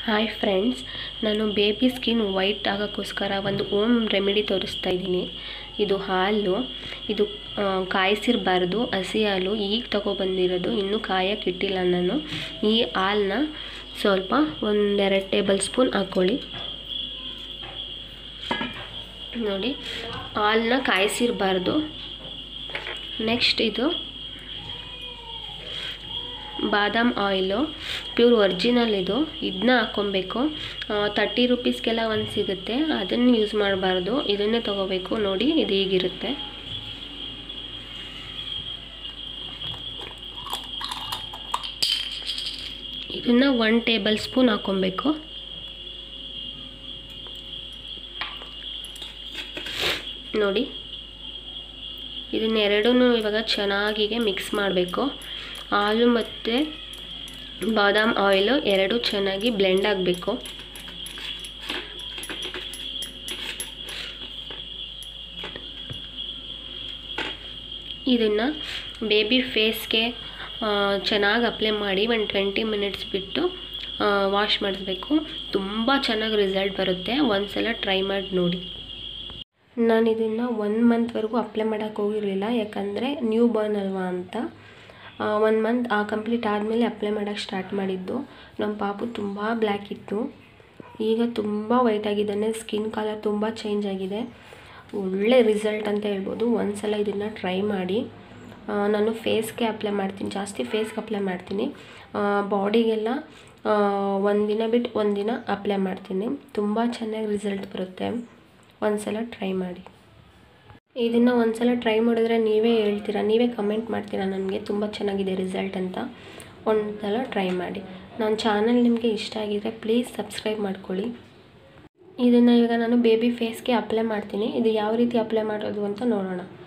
hi friends ನಾನು baby skin white ಆಗೋಕ್ಕೋಸ್ಕರ ಒಂದು ಓಮ್ ರೆಮಿಡಿ ತೋರಿಸ್ತಾ ಇದ್ದೀನಿ ಇದು ಹಾಲು ಇದು ಆ, ಕಾಯಿಸಿರಬಾರ್ದು ಹಸಿ ಹಾಲು ಈಗ ತಗೊಬಂದಿರೋದು ಇನ್ನೂ ಕಾಯಕ್ಕೆ ಇಟ್ಟಿಲ್ಲ ನಾನು ಈ ಹಾಲನ್ನ ಸ್ವಲ್ಪ ಒಂದೆರಡು ಟೇಬಲ್ ಸ್ಪೂನ್ ಹಾಕ್ಕೊಳ್ಳಿ ನೋಡಿ ಹಾಲನ್ನ ಕಾಯಿಸಿರಬಾರ್ದು ನೆಕ್ಸ್ಟ್ ಇದು ಬಾದಾಮ್ ಆಯಿಲು ಪ್ಯೂರ್ ಒರ್ಜಿನಲ್ ಇದು ಇದನ್ನ ಹಾಕ್ಕೊಬೇಕು ತರ್ಟಿ ರುಪೀಸ್ಗೆಲ್ಲ ಒಂದು ಸಿಗುತ್ತೆ ಅದನ್ನು ಯೂಸ್ ಮಾಡಬಾರ್ದು ಇದನ್ನೇ ತೊಗೋಬೇಕು ನೋಡಿ ಇದು ಹೀಗಿರುತ್ತೆ ಇದನ್ನು ಒನ್ ಟೇಬಲ್ ಸ್ಪೂನ್ ಹಾಕ್ಕೊಬೇಕು ನೋಡಿ ಇದನ್ನೆರಡೂ ಇವಾಗ ಚೆನ್ನಾಗಿಗೆ ಮಿಕ್ಸ್ ಮಾಡಬೇಕು ಹಾಲು ಮತ್ತು ಬಾದಾಮ್ ಆಯಿಲು ಎರಡೂ ಚೆನ್ನಾಗಿ ಬ್ಲೆಂಡ್ ಆಗಬೇಕು ಇದನ್ನು ಬೇಬಿ ಫೇಸ್ಗೆ ಚೆನ್ನಾಗಿ ಅಪ್ಲೈ ಮಾಡಿ ಒಂದು ಟ್ವೆಂಟಿ ಮಿನಿಟ್ಸ್ ಬಿಟ್ಟು ವಾಶ್ ಮಾಡಿಸ್ಬೇಕು ತುಂಬ ಚೆನ್ನಾಗಿ ರಿಸಲ್ಟ್ ಬರುತ್ತೆ ಒಂದ್ಸಲ ಟ್ರೈ ಮಾಡಿ ನೋಡಿ ನಾನು ಇದನ್ನು ಒನ್ ಮಂತ್ವರೆಗೂ ಅಪ್ಲೈ ಮಾಡೋಕ್ಕೆ ಹೋಗಿರಲಿಲ್ಲ ಯಾಕಂದರೆ ನ್ಯೂ ಬರ್ನ್ ಅಲ್ವಾ ಅಂತ ಒನ್ ಮಂತ್ ಆ ಕಂಪ್ಲೀಟ್ ಆದಮೇಲೆ ಅಪ್ಲೈ ಮಾಡೋಕ್ಕೆ ಸ್ಟಾರ್ಟ್ ಮಾಡಿದ್ದು ನಮ್ಮ ಪಾಪು ತುಂಬ ಬ್ಲ್ಯಾಕ್ ಇತ್ತು ಈಗ ತುಂಬ ವೈಟ್ ಆಗಿದ್ದಾನೆ ಸ್ಕಿನ್ ಕಲರ್ ತುಂಬ ಚೇಂಜ್ ಆಗಿದೆ ಒಳ್ಳೆ ರಿಸಲ್ಟ್ ಅಂತ ಹೇಳ್ಬೋದು ಒಂದು ಸಲ ಇದನ್ನು ಟ್ರೈ ಮಾಡಿ ಆ, ನಾನು ಫೇಸ್ಗೆ ಅಪ್ಲೈ ಮಾಡ್ತೀನಿ ಜಾಸ್ತಿ ಫೇಸ್ಗೆ ಅಪ್ಲೈ ಮಾಡ್ತೀನಿ ಬಾಡಿಗೆಲ್ಲ ಒಂದಿನ ಬಿಟ್ಟು ಒಂದಿನ ಅಪ್ಲೈ ಮಾಡ್ತೀನಿ ತುಂಬ ಚೆನ್ನಾಗಿ ರಿಸಲ್ಟ್ ಬರುತ್ತೆ ಒಂದ್ಸಲ ಟ್ರೈ ಮಾಡಿ ಇದನ್ನು ಒಂದ್ಸಲ ಟ್ರೈ ಮಾಡಿದ್ರೆ ನೀವೇ ಹೇಳ್ತೀರಾ ನೀವೇ ಕಮೆಂಟ್ ಮಾಡ್ತೀರಾ ನನಗೆ ತುಂಬ ಚೆನ್ನಾಗಿದೆ ರಿಸಲ್ಟ್ ಅಂತ ಒಂದ್ಸಲ ಟ್ರೈ ಮಾಡಿ ನನ್ನ ಚಾನಲ್ ನಿಮಗೆ ಇಷ್ಟ ಆಗಿದರೆ ಪ್ಲೀಸ್ ಸಬ್ಸ್ಕ್ರೈಬ್ ಮಾಡ್ಕೊಳ್ಳಿ ಇದನ್ನು ಈಗ ನಾನು ಬೇಬಿ ಫೇಸ್ಗೆ ಅಪ್ಲೈ ಮಾಡ್ತೀನಿ ಇದು ಯಾವ ರೀತಿ ಅಪ್ಲೈ ಮಾಡೋದು ಅಂತ ನೋಡೋಣ